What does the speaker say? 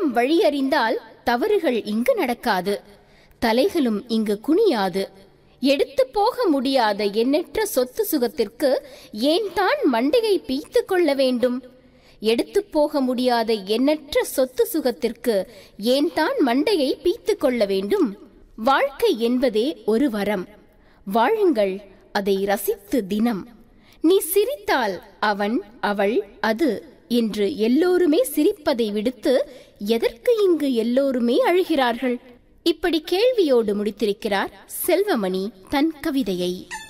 வழியறிந்தால் தவறுகள் இங்கு நடக்காது தலைகளும் இங்கு குனியாது எடுத்து போக முடியாத எண்ணற்ற சொத்து சுகத்திற்கு ஏன் தான் மண்டையை பீத்து கொள்ள வேண்டும் எடுத்து போக முடியாத எண்ணற்ற சொத்து சுகத்திற்கு ஏன் தான் மண்டையை பீத்து கொள்ள வேண்டும் வாழ்க்கை என்பதே ஒரு வரம் வாழுங்கள் அதை ரசித்து தினம் நீ சிரித்தால் அவன் அவள் அது என்று எல்லோருமே சிரிப்பதை விடுத்து எதற்கு இங்கு எல்லோருமே அழுகிறார்கள் இப்படி கேள்வியோடு முடித்திருக்கிறார் செல்வமணி தன் கவிதையை